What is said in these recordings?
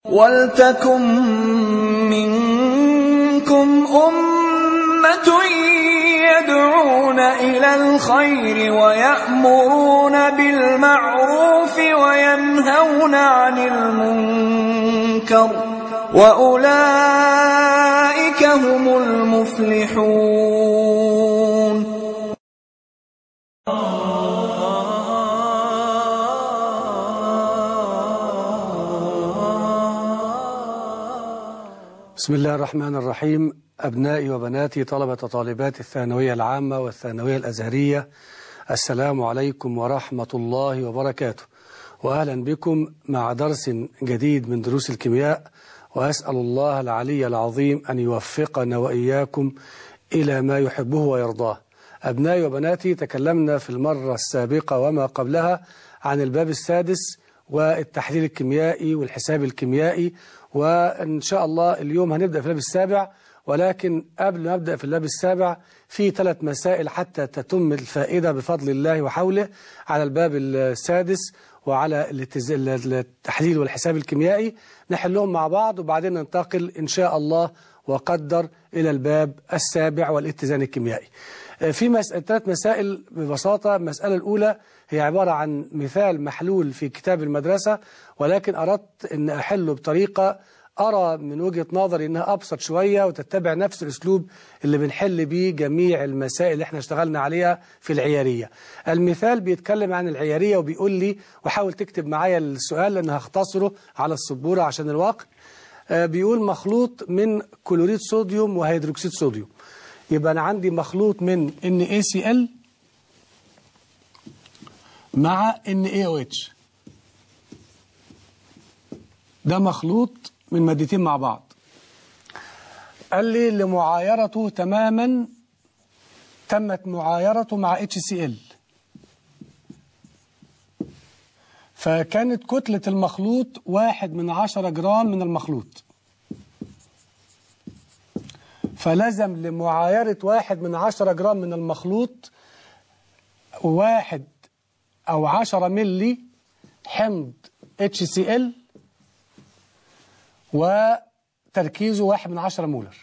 وَلْتَكُن مِّنكُمْ أُمَّةٌ يَدْعُونَ إِلَى الْخَيْرِ وَيَأْمُرُونَ بِالْمَعْرُوفِ وَيَنْهَوْنَ عَنِ الْمُنكَرِ ۚ وَأُولَٰئِكَ هُمُ الْمُفْلِحُونَ بسم الله الرحمن الرحيم أبنائي وبناتي طلبة وطالبات الثانوية العامة والثانوية الأزهرية السلام عليكم ورحمة الله وبركاته وأهلا بكم مع درس جديد من دروس الكيمياء وأسأل الله العلي العظيم أن يوفقنا وإياكم إلى ما يحبه ويرضاه أبنائي وبناتي تكلمنا في المرة السابقة وما قبلها عن الباب السادس والتحليل الكيميائي والحساب الكيميائي وإن شاء الله اليوم هنبدأ في اللاب السابع ولكن قبل ما نبدأ في اللاب السابع في ثلاث مسائل حتى تتم الفائدة بفضل الله وحوله على الباب السادس وعلى التحليل والحساب الكيميائي نحلهم مع بعض وبعدين ننتقل إن شاء الله وقدر إلى الباب السابع والاتزان الكيميائي في مس... ثلاث مسائل ببساطة المسألة الأولى هي عبارة عن مثال محلول في كتاب المدرسة ولكن أردت أن أحله بطريقة أرى من وجهة نظري أنها أبسط شوية وتتبع نفس الأسلوب اللي بنحل بيه جميع المسائل اللي احنا اشتغلنا عليها في العيارية المثال بيتكلم عن العيارية وبيقول لي وحاول تكتب معايا السؤال لأن هختصره على السبورة عشان الوقت بيقول مخلوط من كلوريد صوديوم وهيدروكسيد صوديوم يبقى أنا عندي مخلوط من NaCl مع NaOH ده مخلوط من مادتين مع بعض قال لي لمعايرته تماما تمت معايرته مع HCl فكانت كتلة المخلوط واحد من عشرة جرام من المخلوط فلزم لمعايرة واحد من عشرة جرام من المخلوط واحد أو عشرة ملي حمض HCl وتركيزه واحد من عشرة مولر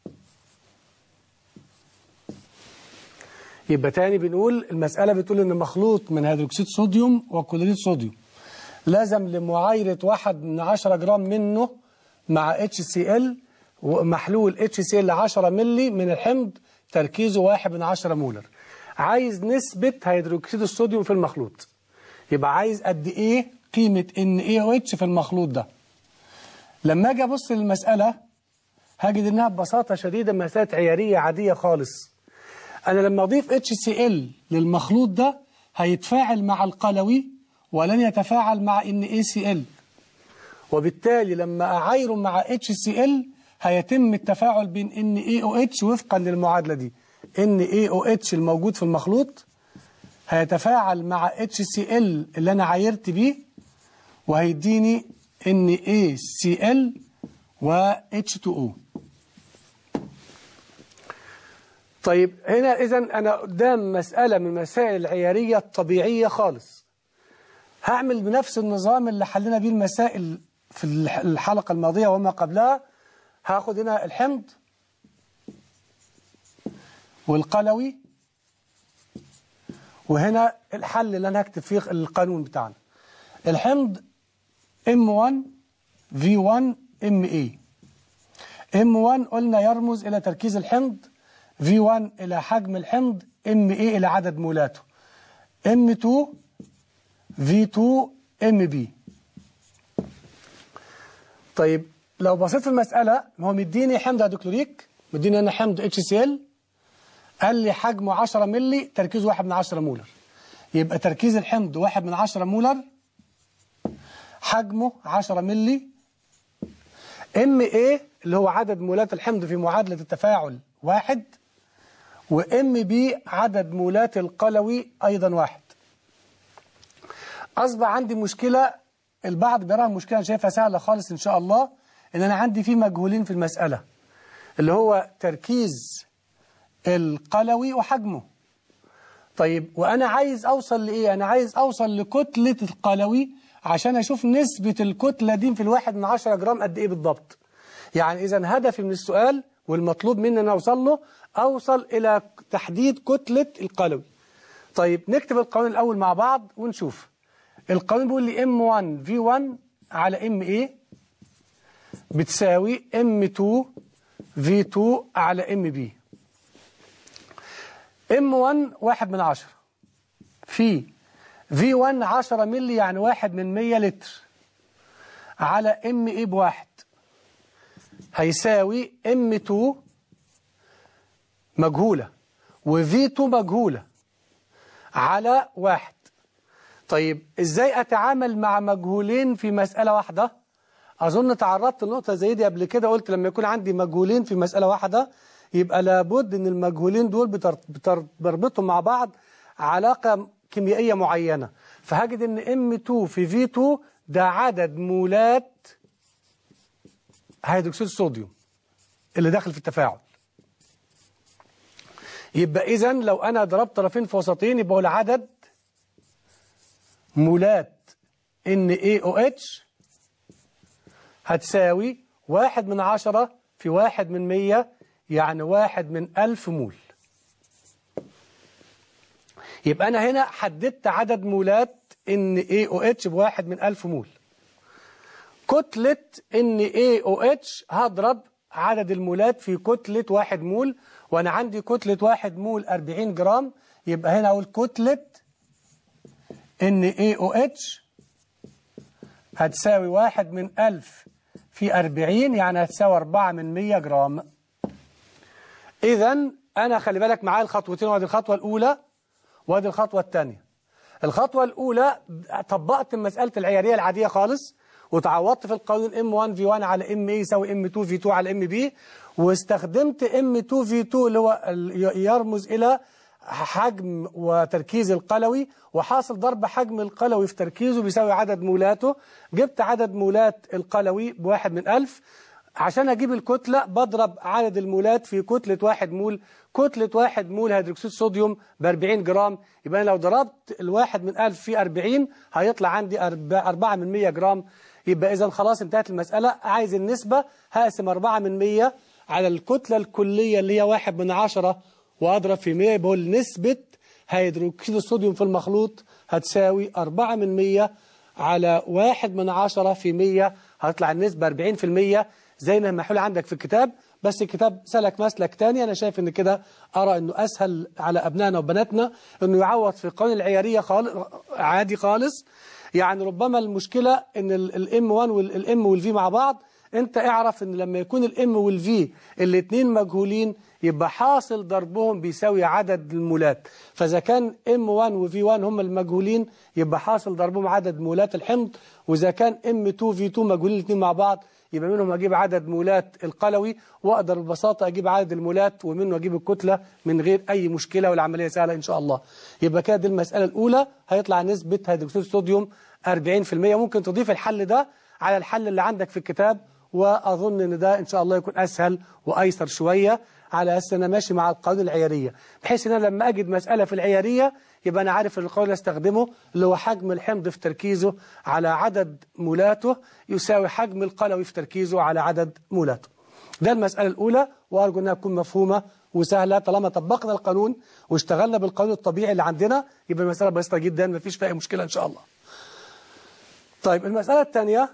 يبقى تاني بنقول المسألة بتقول إن مخلوط من هيدروكسيد صوديوم وكلوريد صوديوم لازم لمعايرة واحد من عشرة جرام منه مع HCl ومحلول HCl 10 ملي من الحمض تركيزه واحد من عشرة مولر عايز نسبة هيدروكسيد الصوديوم في المخلوط يبقى عايز قد ايه قيمة NaOH في المخلوط ده لما اجي ابص للمسألة هجد انها ببساطة شديدة مسألة عيارية عادية خالص انا لما اضيف HCl للمخلوط ده هيتفاعل مع القلوي ولن يتفاعل مع NaCl وبالتالي لما اعايره مع HCl هيتم التفاعل بين NaOH وفقا للمعادلة دي NaOH الموجود في المخلوط هيتفاعل مع HCl اللي أنا عايرت بيه وهيديني NaCl و H2O طيب هنا إذا أنا قدام مسألة من مسائل العيارية الطبيعية خالص هعمل بنفس النظام اللي حلنا بيه المسائل في الحلقة الماضية وما قبلها هاخد هنا الحمض والقلوي وهنا الحل اللي انا هكتب فيه القانون بتاعنا الحمض M1 V1 MA M1 قلنا يرمز إلى تركيز الحمض V1 إلى حجم الحمض MA إلى عدد مولاته M2 V2 MB طيب لو بصيت في المسألة هو مديني حمض هيدروكلوريك مديني أنا حمض HCl قال لي حجمه 10 ملي تركيزه 1 من 10 مولر يبقى تركيز الحمض 1 من 10 مولر حجمه 10 ملي ام اي اللي هو عدد مولات الحمض في معادلة التفاعل واحد وام بي عدد مولات القلوي أيضا واحد أصبح عندي مشكلة البعض بيراها مشكلة شايفها سهلة خالص إن شاء الله إن أنا عندي فيه مجهولين في المسألة اللي هو تركيز القلوي وحجمه طيب وأنا عايز أوصل لإيه؟ أنا عايز أوصل لكتلة القلوي عشان أشوف نسبة الكتلة دي في الواحد من عشرة جرام قد إيه بالضبط يعني إذا هدفي من السؤال والمطلوب مني أن أوصل له أوصل إلى تحديد كتلة القلوي طيب نكتب القانون الأول مع بعض ونشوف القانون بيقول لي M1 V1 على MA بتساوي M2 V2 على MB M1 واحد من عشرة في V1 10 ملي يعني واحد من 100 لتر على MA بواحد هيساوي M2 مجهولة وV2 مجهولة على واحد طيب ازاي اتعامل مع مجهولين في مسألة واحدة اظن تعرضت لنقطة زي دي قبل كده قلت لما يكون عندي مجهولين في مسألة واحدة يبقى لابد ان المجهولين دول بتر- بتر- بربطهم مع بعض علاقة كيميائية معينة فهجد ان M2 في V2 ده عدد مولات هيدروكسيد الصوديوم اللي داخل في التفاعل يبقى اذا لو انا ضربت طرفين في وسطين يبقى هو العدد مولات NaOH هتساوي واحد من عشرة في واحد من مية يعني واحد من ألف مول يبقى أنا هنا حددت عدد مولات NaOH بواحد من ألف مول كتلة NaOH هضرب عدد المولات في كتلة واحد مول وأنا عندي كتلة واحد مول 40 جرام يبقى هنا أقول كتلة NaOH هتساوي واحد من ألف في أربعين يعني هتساوي أربعة من مية جرام إذا أنا خلي بالك معايا الخطوتين وادي الخطوة الأولى وادي الخطوة الثانية الخطوة الأولى طبقت مسألة العيارية العادية خالص وتعوضت في القانون M1 V1 على MA يساوي M2 V2 على MB واستخدمت M2 V2 اللي هو ال- يرمز إلى حجم وتركيز القلوي وحاصل ضرب حجم القلوي في تركيزه بيساوي عدد مولاته جبت عدد مولات القلوي بواحد من ألف عشان أجيب الكتلة بضرب عدد المولات في كتلة واحد مول كتلة واحد مول هيدروكسيد صوديوم ب 40 جرام يبقى أنا لو ضربت الواحد من ألف في 40 هيطلع عندي أرب- أربعة من 100 جرام يبقى إذا خلاص انتهت المسألة عايز النسبة هقسم أربعة من 100 على الكتلة الكلية اللي هي واحد من عشرة وأضرب في 100 يبقى هو نسبة هيدروكسيد الصوديوم في المخلوط هتساوي 4 من 100 على 1 من 10 في 100 هتطلع النسبة 40% زي ما محول عندك في الكتاب بس الكتاب سلك مسلك تاني أنا شايف إن كده أرى إنه أسهل على أبنائنا وبناتنا إنه يعوض في قانون العيارية خالص عادي خالص يعني ربما المشكلة إن الام 1 والام والفي مع بعض انت اعرف ان لما يكون الام والفي الاثنين مجهولين يبقى حاصل ضربهم بيساوي عدد المولات فاذا كان ام 1 وفي 1 هم المجهولين يبقى حاصل ضربهم عدد مولات الحمض واذا كان ام 2 في 2 مجهولين الاثنين مع بعض يبقى منهم اجيب عدد مولات القلوي واقدر ببساطه اجيب عدد المولات ومنه اجيب الكتله من غير اي مشكله والعمليه سهله ان شاء الله يبقى كده دي المساله الاولى هيطلع نسبه هيدروكسيد الصوديوم 40% ممكن تضيف الحل ده على الحل اللي عندك في الكتاب وأظن أن ده إن شاء الله يكون أسهل وأيسر شوية على أساس أنا ماشي مع القانون العيارية بحيث أن أنا لما أجد مسألة في العيارية يبقى أنا عارف أن القانون اللي أستخدمه اللي هو حجم الحمض في تركيزه على عدد مولاته يساوي حجم القلوي في تركيزه على عدد مولاته ده المسألة الأولى وأرجو أنها تكون مفهومة وسهلة طالما طبقنا القانون واشتغلنا بالقانون الطبيعي اللي عندنا يبقى المسألة بسيطة جدا مفيش فيها أي مشكلة إن شاء الله طيب المسألة الثانية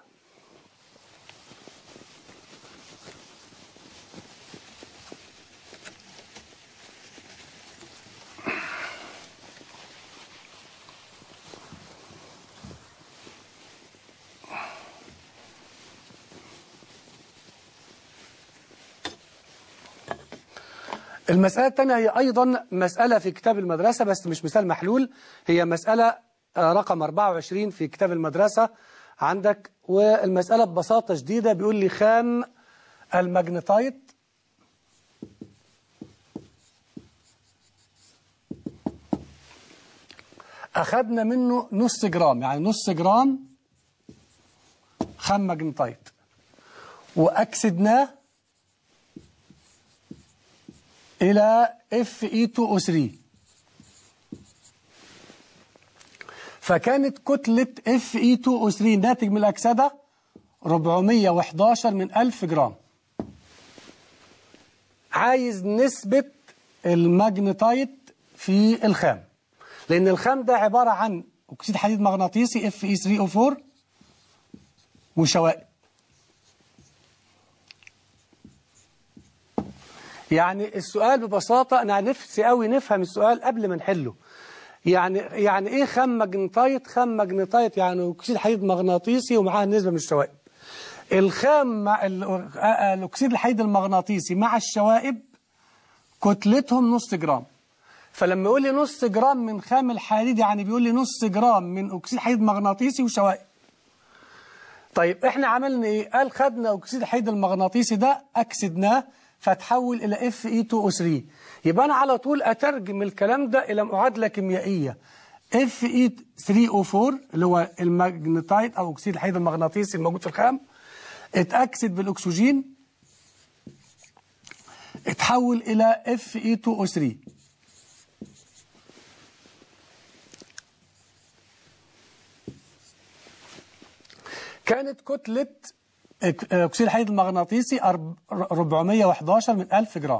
المسألة الثانية هي أيضا مسألة في كتاب المدرسة بس مش مثال محلول هي مسألة آه، رقم 24 في كتاب المدرسة عندك والمسألة ببساطة شديدة بيقول لي خام الماجنتايت أخذنا منه نص جرام يعني نص جرام خام ماجنتايت وأكسدناه إلى Fe2O3 فكانت كتلة اف اي 2 او 3 ناتج من الأكسدة 411 من 1000 جرام عايز نسبة الماجنتايت في الخام لأن الخام ده عبارة عن أكسيد حديد مغناطيسي اف اي 3 او 4 وشوائب يعني السؤال ببساطة أنا نفسي قوي نفهم السؤال قبل ما نحله يعني يعني إيه خام ماجنتايت خام ماجنتايت يعني أكسيد حديد مغناطيسي ومعاه نسبة من الشوائب الخام مع ال- آه، الأكسيد الحديد المغناطيسي مع الشوائب كتلتهم نص جرام فلما يقول لي نص جرام من خام الحديد يعني بيقول لي نص جرام من أكسيد حديد مغناطيسي وشوائب طيب احنا عملنا ايه قال خدنا اكسيد الحديد المغناطيسي ده اكسدناه فتحول الى اف اي 2 او 3 يبقى انا على طول اترجم الكلام ده الى معادله كيميائيه اف اي 3 او 4 اللي هو الماجنتايت او اكسيد الحديد المغناطيسي الموجود في الخام اتاكسد بالاكسجين اتحول الى اف اي 2 او 3 كانت كتلة أك- أكسيد الحديد المغناطيسي أرب- 411 من 1000 جرام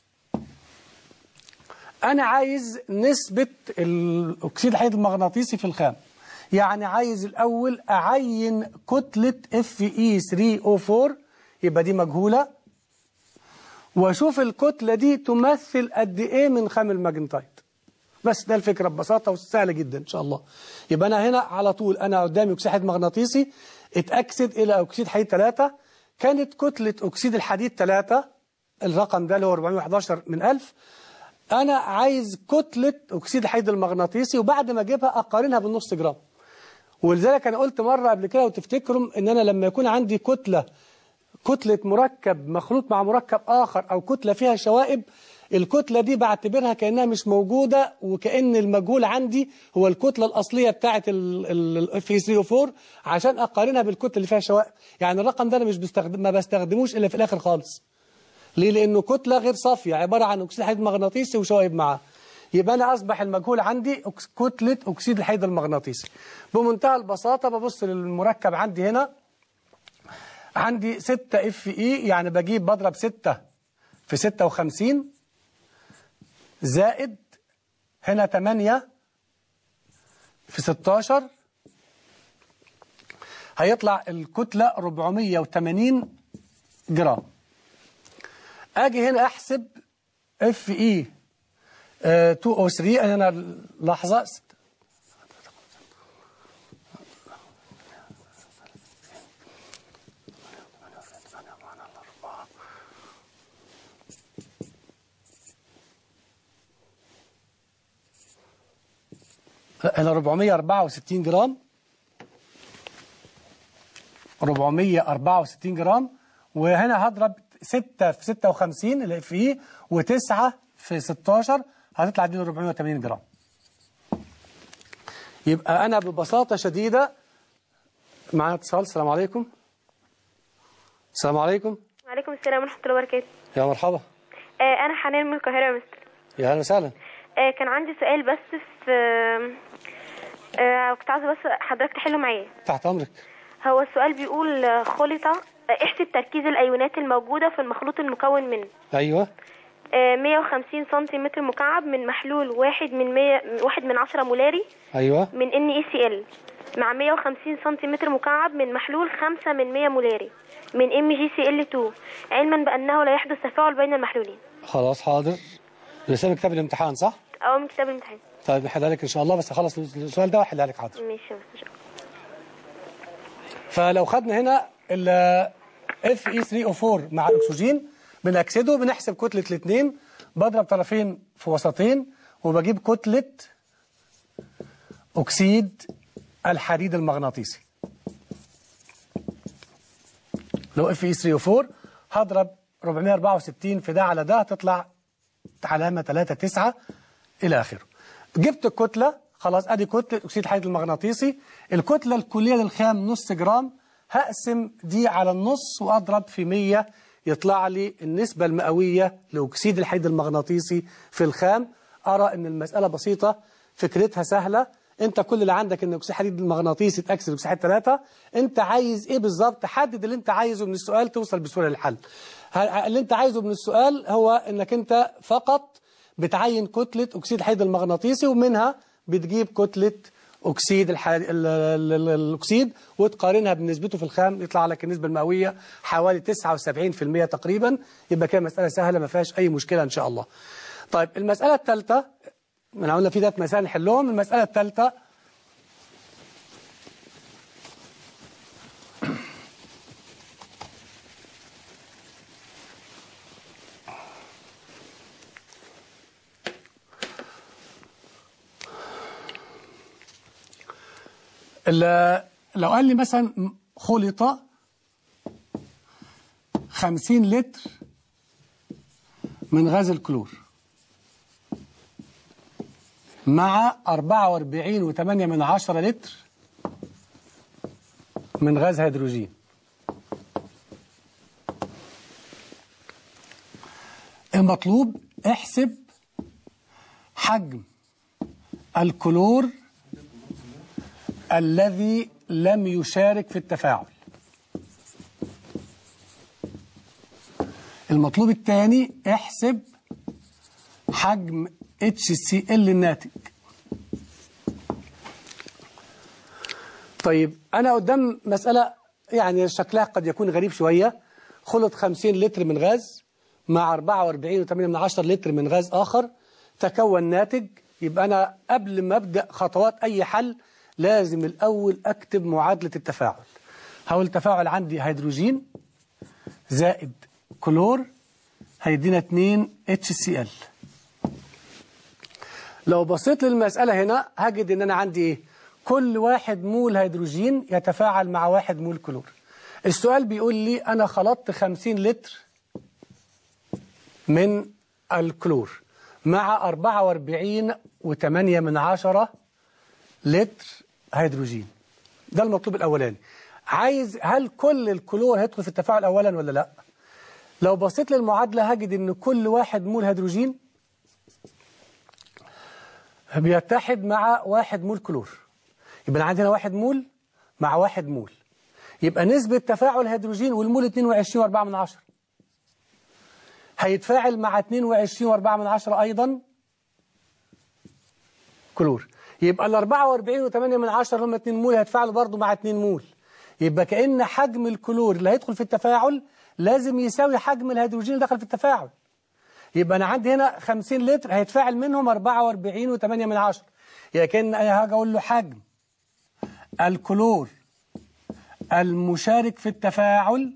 أنا عايز نسبة الأكسيد الحديد المغناطيسي في الخام يعني عايز الأول أعين كتلة Fe3O4 يبقى دي مجهولة وأشوف الكتلة دي تمثل قد إيه من خام الماجنتايت بس ده الفكرة ببساطة وسهلة جدا إن شاء الله يبقى أنا هنا على طول أنا قدامي أكسيد حديد مغناطيسي اتأكسد إلى أكسيد حديد 3 كانت كتلة أكسيد الحديد 3 الرقم ده اللي هو 411 من 1000 أنا عايز كتلة أكسيد الحديد المغناطيسي وبعد ما أجيبها أقارنها بالنص جرام ولذلك أنا قلت مرة قبل كده وتفتكروا إن أنا لما يكون عندي كتلة كتلة مركب مخلوط مع مركب آخر أو كتلة فيها شوائب الكتلة دي بعتبرها كأنها مش موجودة وكأن المجهول عندي هو الكتلة الأصلية بتاعة ال Fe3O4 عشان أقارنها بالكتلة اللي فيها شوائب يعني الرقم ده أنا مش بستخدم ما بستخدموش إلا في الآخر خالص ليه؟ لأنه كتلة غير صافية عبارة عن أكسيد حديد مغناطيسي وشوائب معاه يبقى أنا أصبح المجهول عندي أكس- كتلة أكسيد الحديد المغناطيسي بمنتهى البساطة ببص للمركب عندي هنا عندي 6 اف اي يعني بجيب بضرب 6 في 56 زائد هنا 8 في 16 هيطلع الكتلة 480 جرام اجي هنا احسب اف اي 2 او 3 انا لحظة هنا 464 جرام 464 جرام وهنا هضرب 6 في 56 اللي في و9 في 16 هتطلع دي 480 جرام يبقى أنا ببساطة شديدة معانا اتصال السلام عليكم السلام عليكم وعليكم السلام ورحمة الله وبركاته يا مرحبا آه أنا حنان من القاهرة يا مستر يا أهلا وسهلا آه كان عندي سؤال بس في آه كنت عاوزة بس حضرتك تحله معايا تحت أمرك هو السؤال بيقول آه، خلط آه، احسب تركيز الأيونات الموجودة في المخلوط المكون من أيوه آه 150 سنتيمتر مكعب من محلول واحد من 100 واحد من عشرة مولاري أيوه من NaCl مع 150 سنتيمتر مكعب من محلول 5 من 100 مولاري من MgCl2 علما بأنه لا يحدث تفاعل بين المحلولين خلاص حاضر لسان كتاب الامتحان صح؟ أو من كتاب الامتحان طيب نحلها لك إن شاء الله بس أخلص السؤال ده وأحلها لك حاضر ماشي يا مستر. فلو خدنا هنا ال Fe3O4 مع الأكسجين بنأكسده بنحسب كتلة الاثنين بضرب طرفين في وسطين وبجيب كتلة أكسيد الحديد المغناطيسي لو Fe3O4 هضرب 464 في ده على ده هتطلع علامة 3 9 إلى آخره جبت الكتلة خلاص أدي كتلة أكسيد الحديد المغناطيسي الكتلة الكلية للخام نص جرام هقسم دي على النص وأضرب في 100 يطلع لي النسبة المئوية لأكسيد الحديد المغناطيسي في الخام أرى أن المسألة بسيطة فكرتها سهلة انت كل اللي عندك ان اكسيد حديد المغناطيسي اتاكسد اكسيد حديد 3 انت عايز ايه بالظبط حدد اللي انت عايزه من السؤال توصل بسهوله للحل ه- اللي انت عايزه من السؤال هو انك انت فقط بتعين كتله اكسيد الحديد المغناطيسي ومنها بتجيب كتله اكسيد الحديد ال- ال- ال- الاكسيد وتقارنها بنسبته في الخام يطلع لك النسبه المئويه حوالي 79% تقريبا يبقى كده مساله سهله ما فيهاش اي مشكله ان شاء الله طيب المساله الثالثه احنا قلنا في ثلاث مسائل نحلهم المساله الثالثه ال- لو قال لي مثلا خلط 50 لتر من غاز الكلور مع 44.8 من عشرة لتر من غاز هيدروجين المطلوب احسب حجم الكلور الذي لم يشارك في التفاعل المطلوب الثاني احسب حجم HCl الناتج طيب أنا قدام مسألة يعني شكلها قد يكون غريب شوية خلط 50 لتر من غاز مع 44.8 من عشر لتر من غاز آخر تكون ناتج يبقى أنا قبل ما أبدأ خطوات أي حل لازم الأول أكتب معادلة التفاعل هقول التفاعل عندي هيدروجين زائد كلور هيدينا 2 HCl لو بصيت للمسألة هنا هجد ان انا عندي ايه كل واحد مول هيدروجين يتفاعل مع واحد مول كلور السؤال بيقول لي انا خلطت 50 لتر من الكلور مع 44 و8 من عشرة لتر هيدروجين ده المطلوب الاولاني عايز هل كل الكلور هيدخل في التفاعل اولا ولا لا لو بصيت للمعادلة هجد ان كل واحد مول هيدروجين بيتحد مع واحد مول كلور يبقى عندنا واحد مول مع واحد مول يبقى نسبة تفاعل هيدروجين والمول 22 و4 من عشرة هيتفاعل مع 22 و4 من عشرة أيضا كلور يبقى ال 44 و8 من عشرة هم 2 مول هيتفاعلوا برضو مع 2 مول يبقى كأن حجم الكلور اللي هيدخل في التفاعل لازم يساوي حجم الهيدروجين اللي دخل في التفاعل يبقى أنا عندي هنا 50 لتر هيتفاعل منهم 44 و8 من عشرة يعني كأن أنا هاجي أقول له حجم الكلور المشارك في التفاعل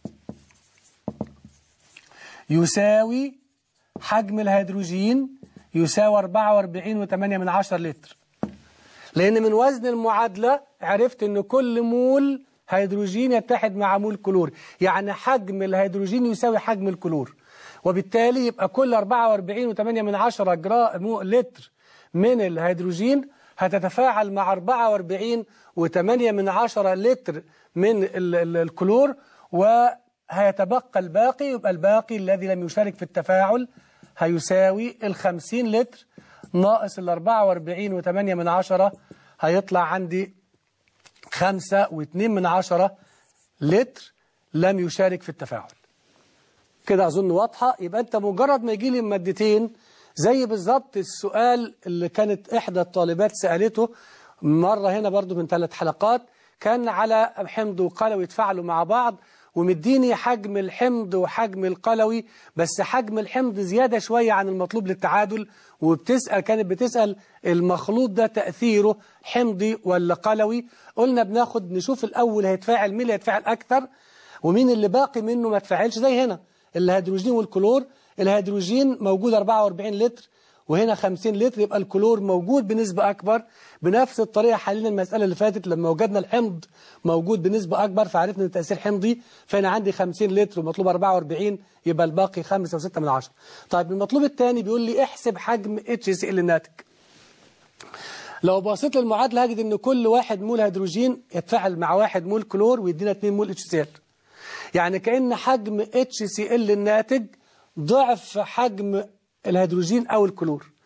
يساوي حجم الهيدروجين يساوي 44 و8 من عشرة لتر لأن من وزن المعادلة عرفت أن كل مول هيدروجين يتحد مع مول كلور يعني حجم الهيدروجين يساوي حجم الكلور وبالتالي يبقى كل 44 و8 من عشرة جرا مو- لتر من الهيدروجين هتتفاعل مع 44 و8 من عشرة لتر من ال- ال- الكلور وهيتبقى الباقي يبقى الباقي الذي لم يشارك في التفاعل هيساوي ال 50 لتر ناقص ال 44 و8 من عشرة هيطلع عندي خمسة واتنين من عشرة لتر لم يشارك في التفاعل كده أظن واضحة يبقى أنت مجرد ما يجي لي مادتين زي بالظبط السؤال اللي كانت إحدى الطالبات سألته مرة هنا برضو من ثلاث حلقات كان على حمض وقلوي يتفاعلوا مع بعض ومديني حجم الحمض وحجم القلوي بس حجم الحمض زيادة شوية عن المطلوب للتعادل وبتسأل كانت بتسأل المخلوط ده تأثيره حمضي ولا قلوي قلنا بناخد نشوف الأول هيتفاعل مين اللي هيتفاعل أكتر ومين اللي باقي منه ما تفاعلش زي هنا الهيدروجين والكلور الهيدروجين موجود 44 لتر وهنا 50 لتر يبقى الكلور موجود بنسبة أكبر بنفس الطريقة حلينا المسألة اللي فاتت لما وجدنا الحمض موجود بنسبة أكبر فعرفنا أن التأثير حمضي فأنا عندي 50 لتر ومطلوب 44 يبقى الباقي 5 و6 من عشرة طيب المطلوب الثاني بيقول لي احسب حجم HCl الناتج لو بصيت للمعادلة هجد أن كل واحد مول هيدروجين يتفاعل مع واحد مول كلور ويدينا 2 مول HCl يعني كأن حجم HCl الناتج ضعف حجم الهيدروجين أو الكلور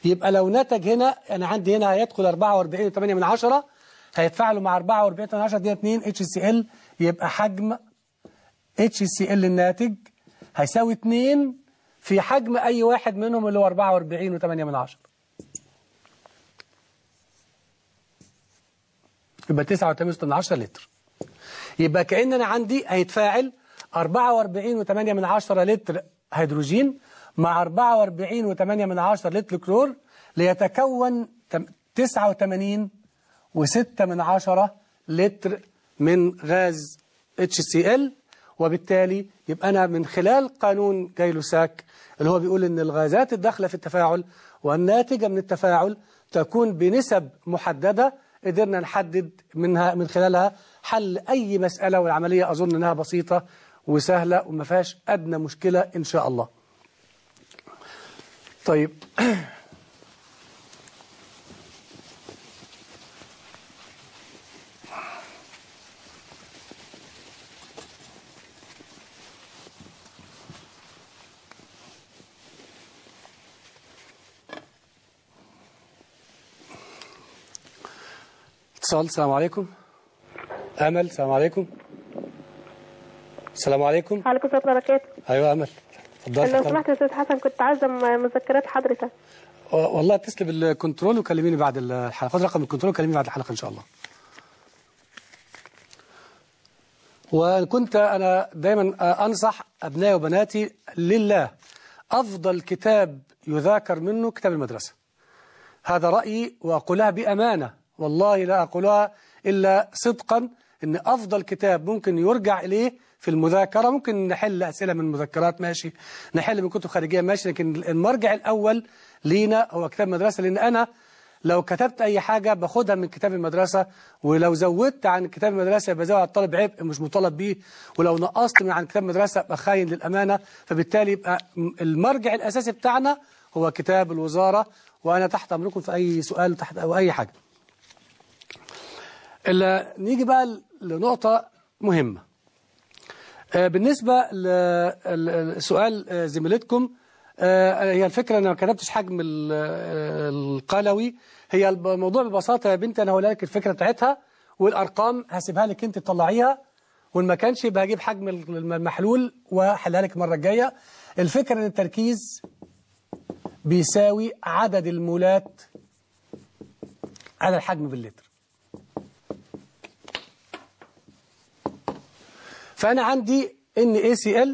يبقى لو نتج هنا أنا عندي هنا هيدخل 44 و8 من عشرة هيتفاعلوا مع 44 من عشرة دي 2 اتش سي ال يبقى حجم اتش سي ال الناتج هيساوي 2 في حجم أي واحد منهم اللي هو 44 و8 من عشرة يبقى 89 من عشرة لتر يبقى كأن أنا عندي هيتفاعل 44 و8 من عشرة لتر هيدروجين مع 44 و8 من عشرة لتر كلور ليتكون تم- 89 و6 من عشرة لتر من غاز HCl وبالتالي يبقى أنا من خلال قانون جايلوساك اللي هو بيقول إن الغازات الداخلة في التفاعل والناتجة من التفاعل تكون بنسب محددة قدرنا نحدد منها من خلالها حل أي مسألة والعملية أظن أنها بسيطة وسهلة وما فيهاش أدنى مشكلة إن شاء الله طيب اتصال السلام عليكم أمل السلام عليكم السلام عليكم وعليكم السلام ورحمة الله وبركاته أيوة أمل اتفضل لو سمحت يا أستاذ حسن كنت عايزة م- مذكرات حضرتك والله اتصل بالكنترول وكلميني بعد الحلقة خد رقم الكنترول وكلميني بعد الحلقة إن شاء الله وكنت أنا دايما أنصح أبنائي وبناتي لله أفضل كتاب يذاكر منه كتاب المدرسة هذا رأيي وأقولها بأمانة والله لا أقولها إلا صدقا إن أفضل كتاب ممكن يرجع إليه في المذاكرة ممكن نحل أسئلة من مذكرات ماشي نحل من كتب خارجية ماشي لكن المرجع الأول لينا هو كتاب مدرسة لأن أنا لو كتبت أي حاجة باخدها من كتاب المدرسة ولو زودت عن كتاب المدرسة يبقى زود على الطالب عبء مش مطالب بيه ولو نقصت من عن كتاب المدرسة يبقى خاين للأمانة فبالتالي يبقى المرجع الأساسي بتاعنا هو كتاب الوزارة وأنا تحت أمركم في أي سؤال تحت أو أي حاجة إلا نيجي بقى لنقطة مهمة آه، بالنسبة لسؤال آه، زميلتكم آه، هي الفكرة أنا ما كتبتش حجم ال- آه، القلوي هي الموضوع ببساطة يا بنتي أنا هقول لك الفكرة بتاعتها والأرقام هسيبها لك أنت تطلعيها وإن ما كانش يبقى هجيب حجم المحلول وأحلها لك المرة الجاية الفكرة إن التركيز بيساوي عدد المولات على الحجم باللتر فأنا عندي NaCl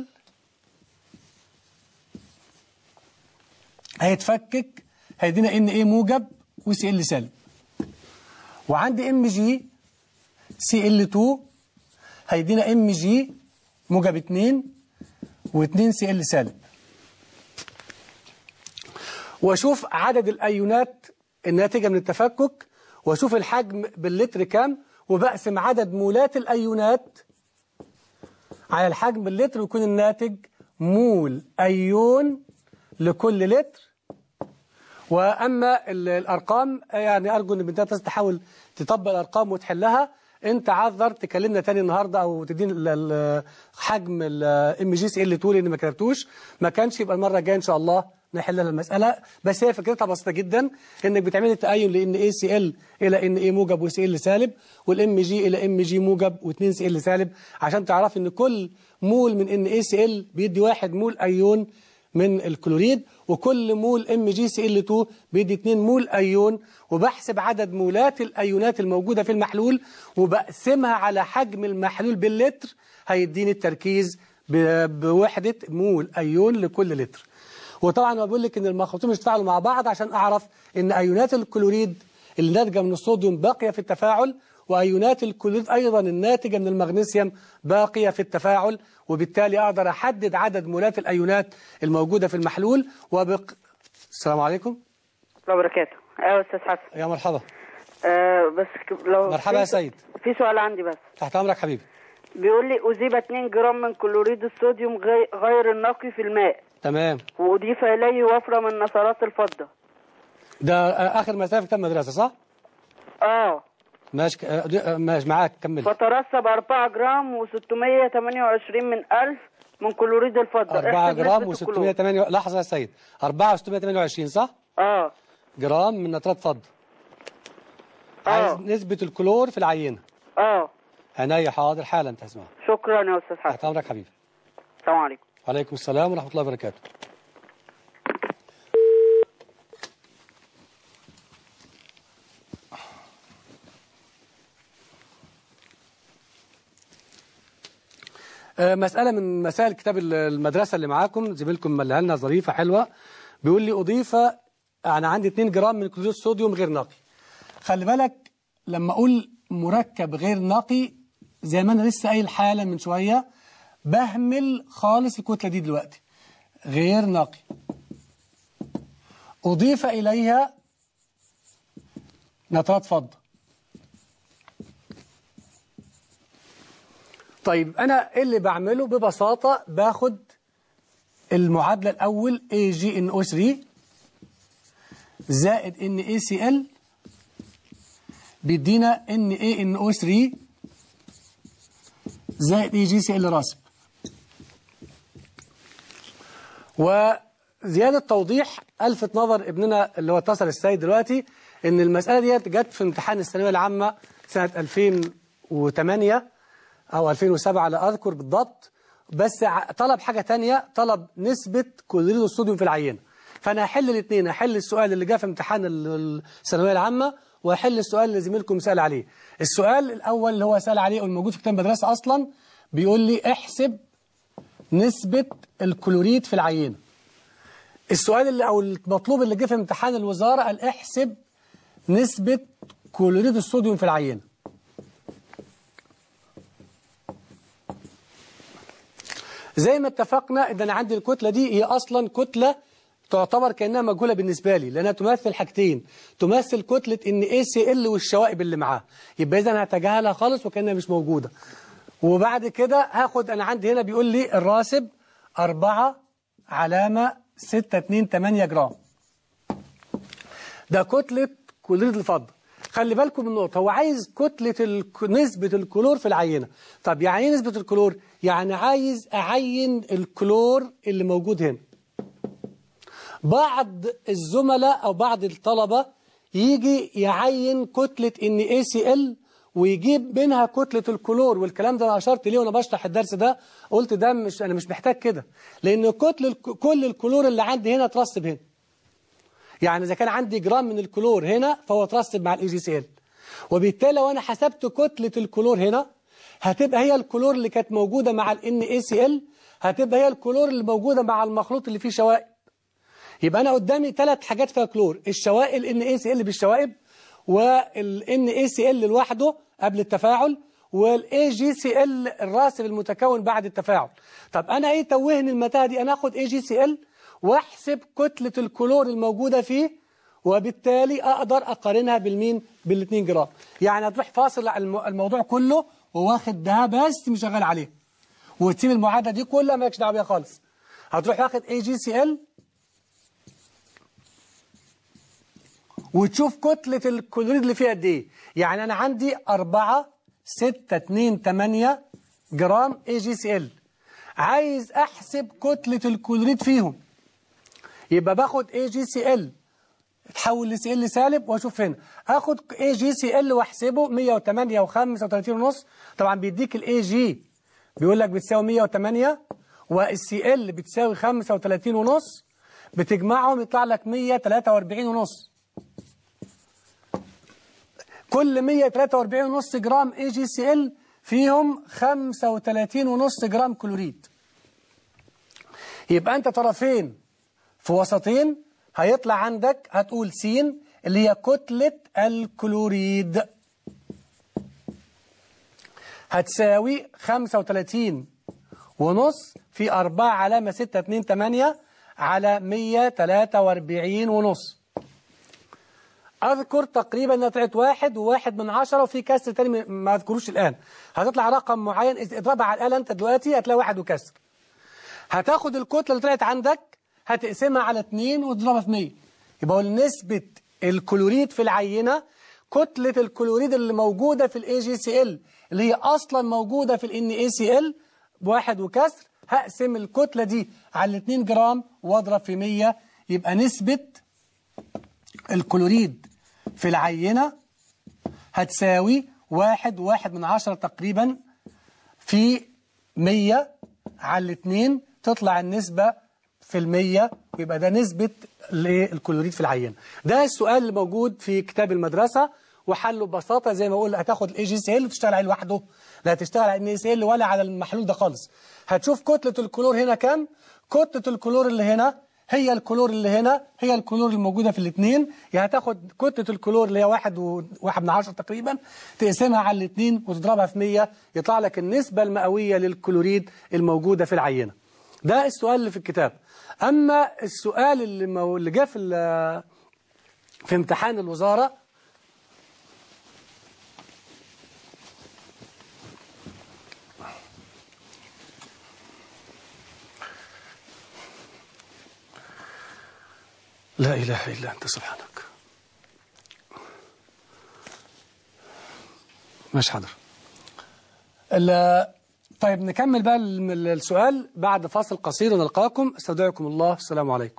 هيتفكك هيدينا Na موجب وCl سالب وعندي Mg Cl2 هيدينا Mg موجب 2 و2 Cl سالب واشوف عدد الايونات الناتجه من التفكك واشوف الحجم باللتر كام وبقسم عدد مولات الايونات على الحجم باللتر ويكون الناتج مول ايون لكل لتر واما ال- الارقام يعني ارجو ان بنتها تحاول تطبق الارقام وتحلها انت عذر تكلمنا تاني النهارده او تديني ال- ال- حجم الام جي سي ال 2 لان ما كتبتوش ما كانش يبقى المره الجايه ان شاء الله نحل لها المساله بس هي فكرتها بسيطه جدا انك بتعملي التأين لان اي سي ال الى ان اي موجب وسي ال سالب والام جي الى ام جي موجب و2 سي ال سالب عشان تعرفي ان كل مول من ان اي سي ال بيدي واحد مول ايون من الكلوريد وكل مول ام جي سي ال 2 بيدي 2 مول ايون وبحسب عدد مولات الايونات الموجوده في المحلول وبقسمها على حجم المحلول باللتر هيديني التركيز ب- بوحده مول ايون لكل لتر وطبعا انا بقول لك ان المخلوطين مش يتفاعلوا مع بعض عشان اعرف ان ايونات الكلوريد اللي ناتجه من الصوديوم باقيه في التفاعل وايونات الكلوريد ايضا الناتجه من المغنيسيوم باقيه في التفاعل وبالتالي اقدر احدد عدد مولات الايونات الموجوده في المحلول وبق... السلام عليكم الله وبركاته ايوه استاذ حسن يا مرحبا آه بس ك- لو مرحبا يا في- سيد. في سؤال عندي بس تحت امرك حبيبي بيقول لي اذيب 2 جرام من كلوريد الصوديوم غي- غير النقي في الماء تمام واضيف اليه وفره من نشرات الفضه ده آه، اخر مسافه في كتاب المدرسه صح اه ماشي ك- آه، دي- آه، ماشي معاك كمل فترسب 4 جرام و628 من ألف من كلوريد الفضة 4 احسب جرام نسبة الكلور. و608 لحظه يا سيد 4 و628 صح اه جرام من نترات فضة عايز اه نسبة الكلور في العينة اه عينيا حاضر حالا انت هتسمعها شكرا يا استاذ حسن تحت امرك حبيبي السلام عليكم وعليكم السلام ورحمة الله وبركاته آه، مسألة من مسائل كتاب المدرسة اللي معاكم زميلكم ملها لنا ظريفة حلوة بيقول لي أضيف أنا عندي 2 جرام من كلوريد الصوديوم غير نقي خلي بالك لما أقول مركب غير نقي زي ما أنا لسه قايل حالا من شوية بهمل خالص الكتلة دي دلوقتي غير نقي أضيف إليها نترات فضة طيب أنا إيه اللي بعمله ببساطة باخد المعادلة الأول AgNO3 زائد NaCl بيدينا NaNO3 زائد AgCl راسب وزيادة توضيح ألفت نظر ابننا اللي هو اتصل السيد دلوقتي إن المسألة دي جت في امتحان الثانوية العامة سنة 2008 أو 2007 لا أذكر بالضبط بس ع- طلب حاجة تانية طلب نسبة كلوريد الصوديوم في العينة فأنا هحل الاثنين هحل السؤال اللي جه في امتحان ال- الثانوية العامة وهحل السؤال اللي زميلكم سأل عليه السؤال الأول اللي هو سأل عليه والموجود في كتاب المدرسة أصلا بيقول لي احسب نسبة الكلوريد في العينة السؤال اللي أو المطلوب اللي جه في امتحان الوزارة قال احسب نسبة كلوريد الصوديوم في العينة زي ما اتفقنا ان انا عندي الكتله دي هي اصلا كتله تعتبر كانها مجهوله بالنسبه لي لانها تمثل حاجتين تمثل كتله ان اي سي ال والشوائب اللي معاها يبقى اذا هتجاهلها خالص وكانها مش موجوده وبعد كده هاخد انا عندي هنا بيقول لي الراسب 4 علامه 6 2 8 جرام ده كتله كلوريد الفضه خلي بالكم من نقطه هو عايز كتله الك... نسبه الكلور في العينه طب يعني ايه نسبه الكلور يعني عايز اعين الكلور اللي موجود هنا بعض الزملاء او بعض الطلبه يجي يعين كتله ان اي سي ال ويجيب منها كتله الكلور والكلام ده انا اشرت ليه وانا بشرح الدرس ده قلت ده مش انا مش محتاج كده لان كتله كل الكلور اللي عندي هنا اترسب هنا يعني إذا كان عندي جرام من الكلور هنا فهو ترسب مع الاي جي سي ال وبالتالي لو أنا حسبت كتلة الكلور هنا هتبقى هي الكلور اللي كانت موجودة مع ال NaCl هتبقى هي الكلور اللي موجودة مع المخلوط اللي فيه شوائب يبقى أنا قدامي ثلاث حاجات فيها كلور الشوائب ال NaCl بالشوائب وال NaCl لوحده قبل التفاعل والاي جي سي ال الراسب المتكون بعد التفاعل طب انا ايه توهني المتاهه دي انا اخد اي جي سي ال واحسب كتلة الكلور الموجودة فيه وبالتالي أقدر أقارنها بالمين بال2 جرام يعني هتروح فاصل الم- الموضوع كله وواخد ده بس مش شغال عليه وتسيب المعادلة دي كلها مالكش دعوة بيها خالص هتروح واخد اي جي سي ال وتشوف كتلة الكلوريد اللي فيها قد ايه يعني أنا عندي 4 6 2 8 جرام اي جي سي ال عايز أحسب كتلة الكلوريد فيهم يبقى باخد اي جي سي ال تحول لسي ال سالب واشوف هنا اخد اي جي سي ال واحسبه 108 و35 ونص طبعا بيديك الاي جي بيقول لك بتساوي 108 والسي ال بتساوي 35 ونص بتجمعهم يطلع لك 143 ونص كل 143 ونص جرام اي جي سي ال فيهم 35 ونص جرام كلوريد يبقى انت طرفين في وسطين هيطلع عندك هتقول س اللي هي كتلة الكلوريد هتساوي 35 ونص في 4 علامة 6 2 8 على 143 ونص أذكر تقريبا انها طلعت واحد وواحد من عشرة وفي كسر تاني ما أذكروش الآن هتطلع رقم معين إذا اضربها على الآلة أنت دلوقتي هتلاقي واحد وكسر هتاخد الكتلة اللي طلعت عندك هتقسمها على 2 وتضربها في 100 يبقى هو نسبة الكلوريد في العينة كتلة الكلوريد اللي موجودة في الاي جي سي ال اللي هي أصلا موجودة في الان اي سي ال بواحد وكسر هقسم الكتلة دي على 2 جرام واضرب في 100 يبقى نسبة الكلوريد في العينة هتساوي واحد واحد من عشرة تقريبا في مية على الاتنين تطلع النسبة في المية ويبقى ده نسبة الكلوريد في العينة ده السؤال اللي موجود في كتاب المدرسة وحله ببساطة زي ما اقول هتاخد الاي جي سي ال وتشتغل عليه لوحده لا هتشتغل على ان سي ال ولا على المحلول ده خالص هتشوف كتلة الكلور هنا كام كتلة الكلور اللي هنا هي الكلور اللي هنا هي الكلور الموجودة في الاثنين يعني هتاخد كتلة الكلور اللي هي واحد وواحد من عشرة تقريبا تقسمها على الاثنين وتضربها في 100 يطلع لك النسبة المئوية للكلوريد الموجودة في العينة ده السؤال اللي في الكتاب أما السؤال اللي, مو... اللي جاء في ال... في امتحان الوزارة لا إله إلا أنت سبحانك مش حاضر ال- طيب نكمل بقى ال- السؤال بعد فاصل قصير ونلقاكم استودعكم الله السلام عليكم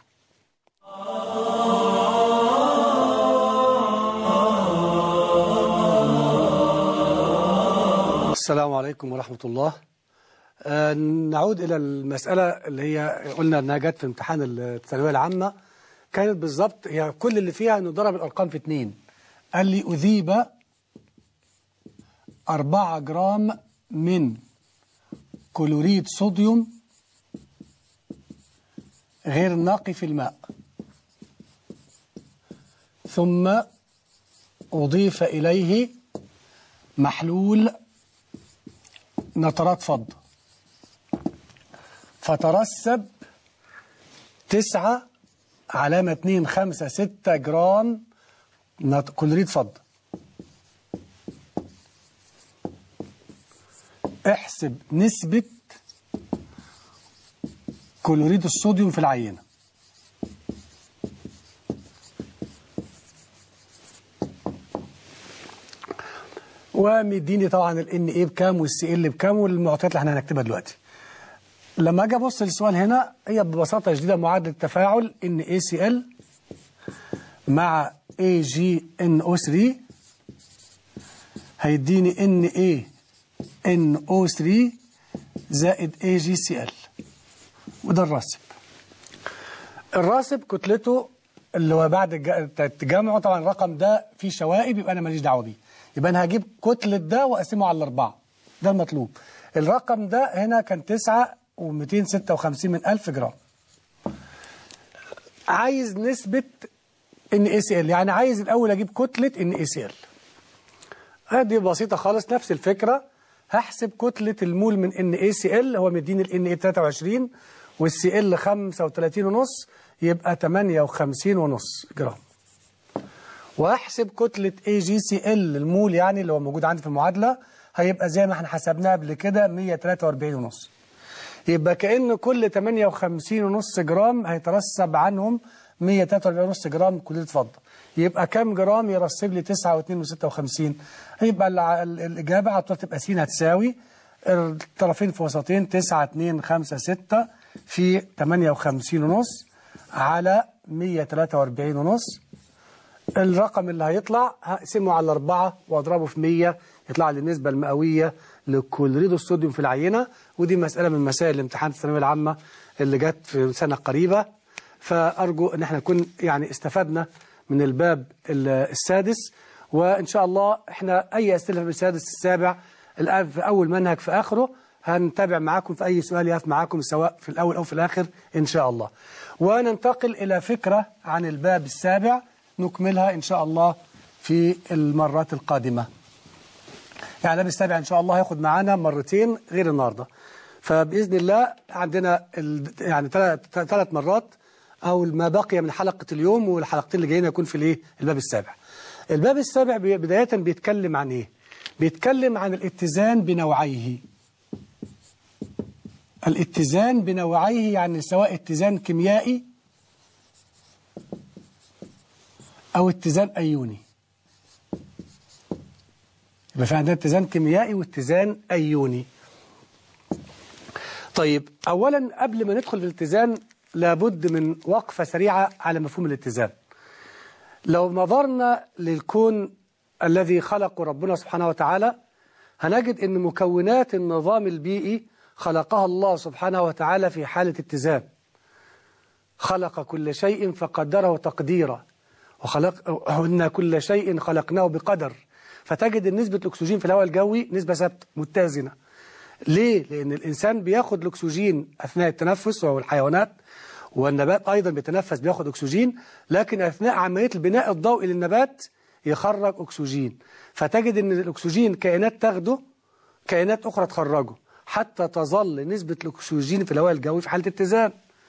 السلام عليكم ورحمة الله آه، نعود إلى المسألة اللي هي قلنا أنها جت في امتحان الثانوية العامة كانت بالظبط هي كل اللي فيها أنه ضرب الأرقام في اتنين قال لي أذيب أربعة جرام من كلوريد صوديوم غير نقي في الماء ثم أضيف إليه محلول نترات فضة فترسب تسعة علامة اتنين خمسة ستة جرام نت- كلوريد فضة احسب نسبة كلوريد الصوديوم في العينة ومديني طبعا ال ان ايه بكام والسي ال بكام والمعطيات اللي احنا هنكتبها دلوقتي لما اجي ابص للسؤال هنا هي ببساطه شديده معادله تفاعل ان اي سي ال مع اي جي ان او 3 هيديني ان اي ان او 3 زائد اي جي سي ال وده الراسب الراسب كتلته اللي هو بعد الج- التجمع طبعا الرقم ده فيه شوائب يبقى انا ماليش دعوه بيه يبقى انا هجيب كتله ده واقسمه على الاربعه ده المطلوب الرقم ده هنا كان 9 و256 من 1000 جرام عايز نسبه ان اي سي ال يعني عايز الاول اجيب كتله ان اي سي ال دي بسيطة خالص نفس الفكرة هحسب كتلة المول من ان اي سي ال هو مديني الان اي 23 والسي ال 35 ونص يبقى 58 ونص جرام وهحسب كتلة اي جي سي ال المول يعني اللي هو موجود عندي في المعادلة هيبقى زي ما احنا حسبناها قبل كده 143 ونص يبقى كأن كل 58 ونص جرام هيترسب عنهم 143 ونص جرام كلية فضة يبقى كام جرام يرسب لي 9 و2 و56 هيبقى الع- ال- الإجابة على طول تبقى س هتساوي الطرفين في وسطين 9 2 5 6 في 58 ونص على 143 ونص الرقم اللي هيطلع هقسمه على أربعة وأضربه في 100 يطلع لي النسبة المئوية لكلوريد الصوديوم في العينة ودي مسألة من مسائل الامتحان الثانوية العامة اللي جت في سنة قريبة فأرجو أن احنا نكون يعني استفدنا من الباب ال- السادس وإن شاء الله احنا أي أسئلة في السادس السابع الآن في أول منهج في آخره هنتابع معاكم في أي سؤال يقف معاكم سواء في الأول أو في الآخر إن شاء الله وننتقل إلى فكرة عن الباب السابع نكملها إن شاء الله في المرات القادمة يعني الباب السابع إن شاء الله هياخد معانا مرتين غير النهاردة فبإذن الله عندنا ال- يعني ثلاث مرات أو ما بقي من حلقة اليوم والحلقتين اللي جايين يكون في الإيه الباب السابع الباب السابع بي- بداية بيتكلم عن إيه بيتكلم عن الاتزان بنوعيه الاتزان بنوعيه يعني سواء اتزان كيميائي أو اتزان أيوني يبقى في عندنا اتزان كيميائي واتزان أيوني طيب أولا قبل ما ندخل في الاتزان لابد من وقفة سريعة على مفهوم الاتزان لو نظرنا للكون الذي خلقه ربنا سبحانه وتعالى هنجد أن مكونات النظام البيئي خلقها الله سبحانه وتعالى في حالة اتزان خلق كل شيء فقدره تقديرا وخلق إن كل شيء خلقناه بقدر فتجد ان نسبة الأكسجين في الهواء الجوي نسبة ثابته متزنة ليه؟ لأن الإنسان بياخد الأكسجين أثناء التنفس وهو الحيوانات والنبات أيضا بيتنفس بياخد أكسجين لكن أثناء عملية البناء الضوئي للنبات يخرج أكسجين فتجد أن الأكسجين كائنات تاخده كائنات أخرى تخرجه حتى تظل نسبة الأكسجين في الهواء الجوي في حالة اتزان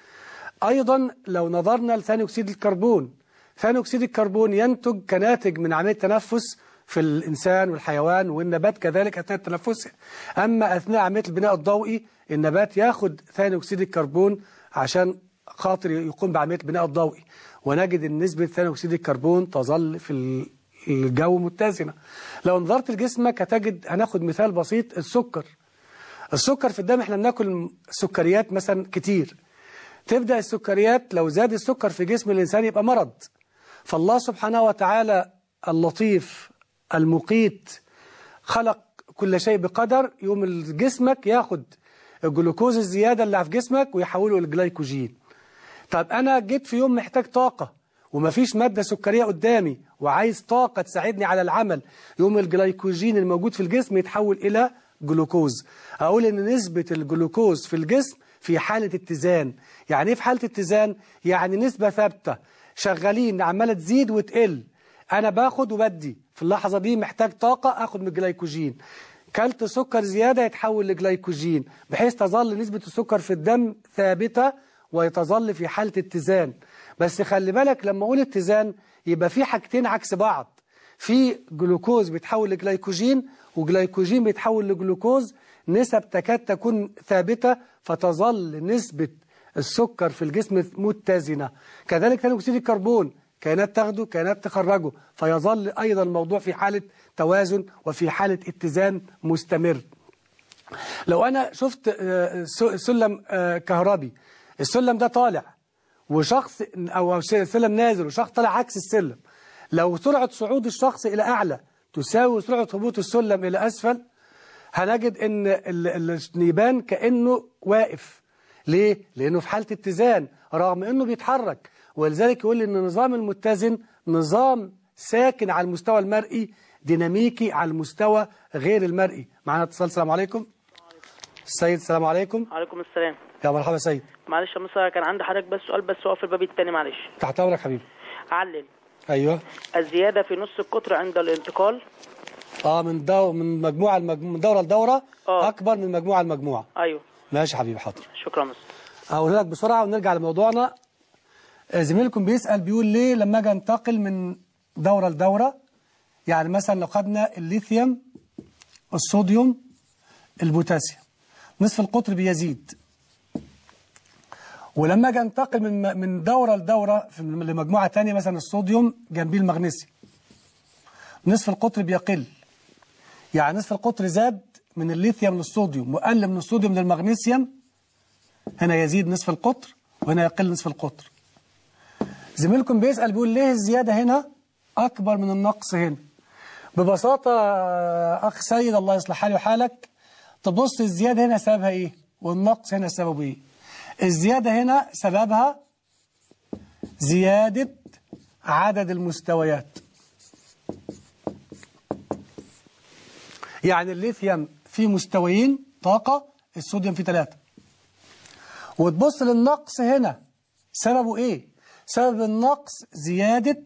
أيضا لو نظرنا لثاني أكسيد الكربون ثاني أكسيد الكربون ينتج كناتج من عملية التنفس في الإنسان والحيوان والنبات كذلك أثناء التنفس أما أثناء عملية البناء الضوئي النبات ياخد ثاني أكسيد الكربون عشان خاطر يقوم بعملية البناء الضوئي ونجد أن نسبة ثاني أكسيد الكربون تظل في الجو متزنة لو نظرت لجسمك هتجد هناخد مثال بسيط السكر السكر في الدم احنا بناكل سكريات مثلا كتير تبدأ السكريات لو زاد السكر في جسم الإنسان يبقى مرض فالله سبحانه وتعالى اللطيف المقيت خلق كل شيء بقدر يوم جسمك ياخد الجلوكوز الزيادة اللي في جسمك ويحوله للجلايكوجين طب أنا جيت في يوم محتاج طاقة ومفيش مادة سكرية قدامي وعايز طاقة تساعدني على العمل يوم الجلايكوجين الموجود في الجسم يتحول إلى جلوكوز أقول إن نسبة الجلوكوز في الجسم في حالة اتزان يعني ايه في حالة اتزان يعني نسبة ثابتة شغالين عمالة تزيد وتقل أنا باخد وبدي في اللحظة دي محتاج طاقة أخد من الجلايكوجين كلت سكر زيادة يتحول لجلايكوجين بحيث تظل نسبة السكر في الدم ثابتة ويتظل في حالة اتزان بس خلي بالك لما أقول اتزان يبقى في حاجتين عكس بعض في جلوكوز بيتحول لجلايكوجين وجلايكوجين بيتحول لجلوكوز نسب تكاد تكون ثابتة فتظل نسبة السكر في الجسم متزنة كذلك ثاني أكسيد الكربون كائنات تاخده كائنات تخرجه فيظل أيضا الموضوع في حالة توازن وفي حالة اتزان مستمر لو أنا شفت سلم كهربي السلم ده طالع وشخص أو سلم نازل وشخص طالع عكس السلم لو سرعة صعود الشخص إلى أعلى تساوي سرعة هبوط السلم إلى أسفل هنجد ان النيبان كأنه واقف ليه؟ لأنه في حالة اتزان رغم أنه بيتحرك ولذلك يقول أن النظام المتزن نظام ساكن على المستوى المرئي ديناميكي على المستوى غير المرئي معنا اتصال السلام عليكم السيد السلام عليكم عليكم السلام يا مرحبا سيد معلش يا مصر كان عندي حضرتك بس سؤال بس هو في الباب التاني معلش تحت أمرك حبيبي علل أيوه الزيادة في نص القطر عند الانتقال اه من دو من مجموعة المجموعة من دورة لدورة آه. أكبر من مجموعة لمجموعة ايوه ماشي حبيبي حاضر شكرا مصر أقول لك بسرعة ونرجع لموضوعنا آه، زميلكم بيسأل بيقول ليه لما أجي أنتقل من دورة لدورة يعني مثلا لو خدنا الليثيوم الصوديوم البوتاسيوم نصف القطر بيزيد ولما أجي أنتقل من من دورة لدورة في- لمجموعة تانية مثلا الصوديوم جنبيه المغنيسيوم نصف القطر بيقل يعني نصف القطر زاد من الليثيوم للصوديوم وقل من الصوديوم للمغنيسيوم هنا يزيد نصف القطر وهنا يقل نصف القطر زميلكم بيسأل بيقول ليه الزيادة هنا أكبر من النقص هنا ببساطة آه، أخ سيد الله يصلح حالي وحالك تبص الزيادة هنا سببها إيه والنقص هنا سببه إيه الزيادة هنا سببها زيادة عدد المستويات يعني الليثيوم فيه مستويين طاقة الصوديوم فيه ثلاثة وتبص للنقص هنا سببه ايه سبب النقص زيادة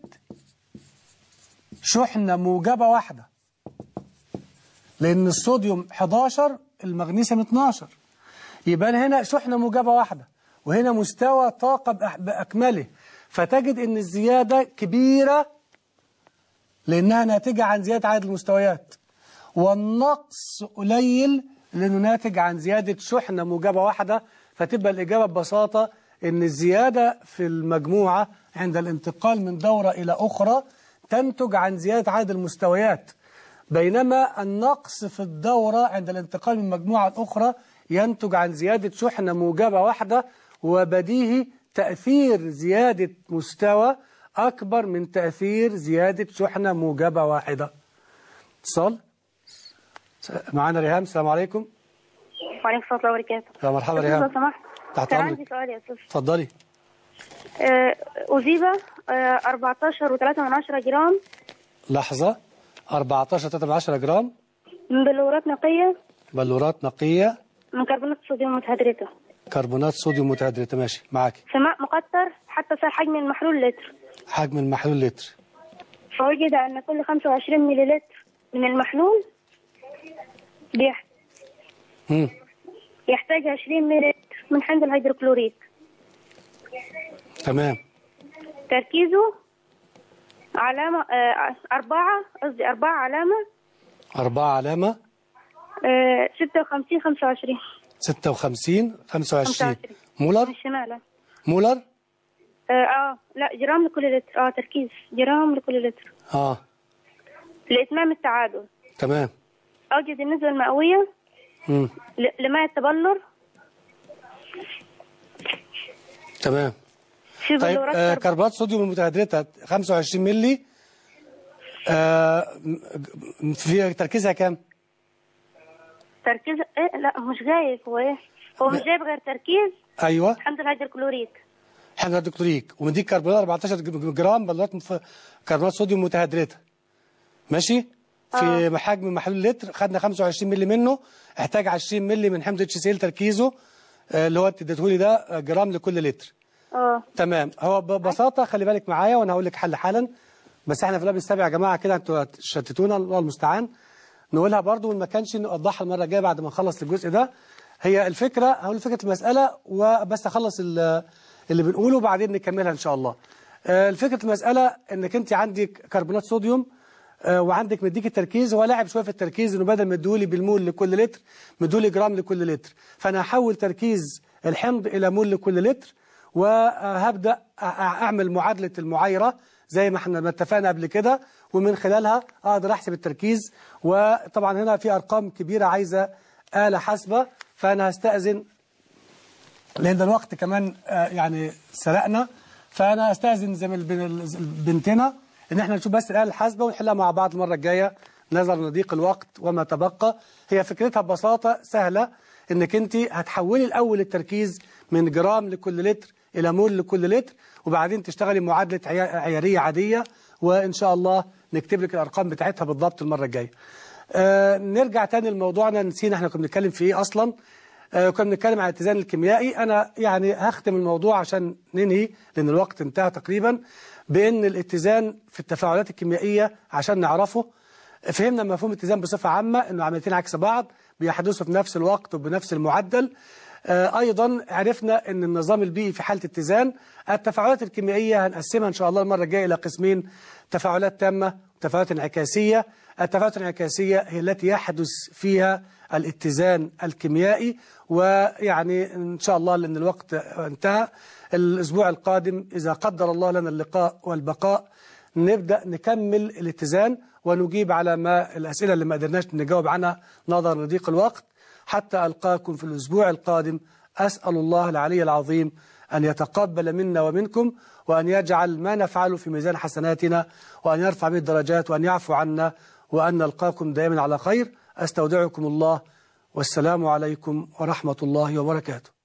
شحنة موجبة واحدة لأن الصوديوم 11 المغنيسيوم 12 يبقى هنا شحنة موجبة واحدة وهنا مستوى طاقة بأح- بأكمله فتجد أن الزيادة كبيرة لأنها ناتجة عن زيادة عدد المستويات والنقص قليل لأنه ناتج عن زيادة شحنة موجبة واحدة فتبقى الإجابة ببساطة أن الزيادة في المجموعة عند الانتقال من دورة إلى أخرى تنتج عن زيادة عدد المستويات بينما النقص في الدورة عند الانتقال من مجموعة أخرى ينتج عن زيادة شحنة موجبة واحدة وبديهي تأثير زيادة مستوى أكبر من تأثير زيادة شحنة موجبة واحدة اتصال معانا ريهام السلام عليكم وعليكم السلام ورحمة الله وبركاته يا مرحبا لو ريهام سمحت تحت كان أمرك. عندي سؤال يا أستاذ اتفضلي آه، أزيبة آه، 14 و3 من 10 جرام لحظة 14 13 جرام من بلورات نقية بلورات نقية من كربونات الصوديوم متهدرته كربونات صوديوم متهدرة ماشي معاكي في ماء مقطر حتى صار حجم المحلول لتر حجم المحلول لتر فوجد أن كل 25 ملي لتر من المحلول بيح- مم. يحتاج 20 ملي لتر من حمض الهيدروكلوريك تمام تركيزه علامة آه، أربعة قصدي أربعة علامة أربعة علامة آه، 56 25 56 25 25. مولر من الشمال آه. مولر اه آه، لا جرام لكل لتر اه تركيز جرام لكل لتر اه لإتمام التعادل تمام أوجد النسبة المئوية مم. ل- لماء التبلر تمام في طيب بلورات آه كربون. كربونات صوديوم المتهدرة 25 ملي آه م- في تركيزها كام؟ تركيز ايه لا مش جايب هو ايه هو مش جايب غير تركيز ايوه حمض الهيدروكلوريك حاجه دكتوريك ومديك كربونات 14 ج- جرام بلورات مف... كربونات صوديوم متهدرة ماشي في حجم محلول لتر خدنا 25 ملي منه احتاج 20 ملي من حمض اتش سي ال تركيزه آه، اللي هو انت اديتهولي ده آه، جرام لكل لتر اه تمام هو ببساطه خلي بالك معايا وانا هقول لك حل حالا بس احنا في اللاب السابع يا جماعه كده انتوا هتشتتونا الله المستعان نقولها برضو وما كانش نوضحها المره الجايه بعد ما نخلص الجزء ده هي الفكره هقول فكره المساله وبس اخلص ال- اللي بنقوله وبعدين نكملها ان شاء الله آه، الفكره المساله انك انت عندك كربونات صوديوم آه، وعندك مديك التركيز هو لاعب شويه في التركيز انه بدل ما ادولي بالمول لكل لتر مدولي جرام لكل لتر فانا هحول تركيز الحمض الى مول لكل لتر وهبدا أ- اعمل معادله المعايره زي ما احنا ما اتفقنا قبل كده ومن خلالها اقدر احسب التركيز وطبعا هنا في ارقام كبيره عايزه آلة حاسبه فانا هستأذن لان الوقت كمان آه، يعني سرقنا فانا استاذن زي ما البن- بنتنا ان احنا نشوف بس الاله الحاسبه ونحلها مع بعض المره الجايه نظرا لضيق الوقت وما تبقى هي فكرتها ببساطه سهله انك انت هتحولي الاول التركيز من جرام لكل لتر الى مول لكل لتر وبعدين تشتغلي معادله عيا- عياريه عاديه وان شاء الله نكتب لك الارقام بتاعتها بالضبط المره الجايه. آه نرجع تاني لموضوعنا نسينا احنا كنا بنتكلم في ايه اصلا آه، كنا بنتكلم عن الاتزان الكيميائي انا يعني هختم الموضوع عشان ننهي لان الوقت انتهى تقريبا بان الاتزان في التفاعلات الكيميائيه عشان نعرفه فهمنا مفهوم الاتزان بصفه عامه انه عمليتين عكس بعض بيحدثوا في نفس الوقت وبنفس المعدل آه، ايضا عرفنا ان النظام البيئي في حاله اتزان التفاعلات الكيميائيه هنقسمها ان شاء الله المره الجايه الى قسمين تفاعلات تامه وتفاعلات انعكاسيه التفاعلات الانعكاسيه هي التي يحدث فيها الاتزان الكيميائي ويعني ان شاء الله لان الوقت انتهى الاسبوع القادم اذا قدر الله لنا اللقاء والبقاء نبدا نكمل الاتزان ونجيب على ما الاسئله اللي ما قدرناش نجاوب عنها نظرا لضيق الوقت حتى القاكم في الاسبوع القادم اسال الله العلي العظيم أن يتقبل منا ومنكم وأن يجعل ما نفعله في ميزان حسناتنا وأن يرفع به الدرجات وأن يعفو عنا وأن نلقاكم دائما على خير أستودعكم الله والسلام عليكم ورحمة الله وبركاته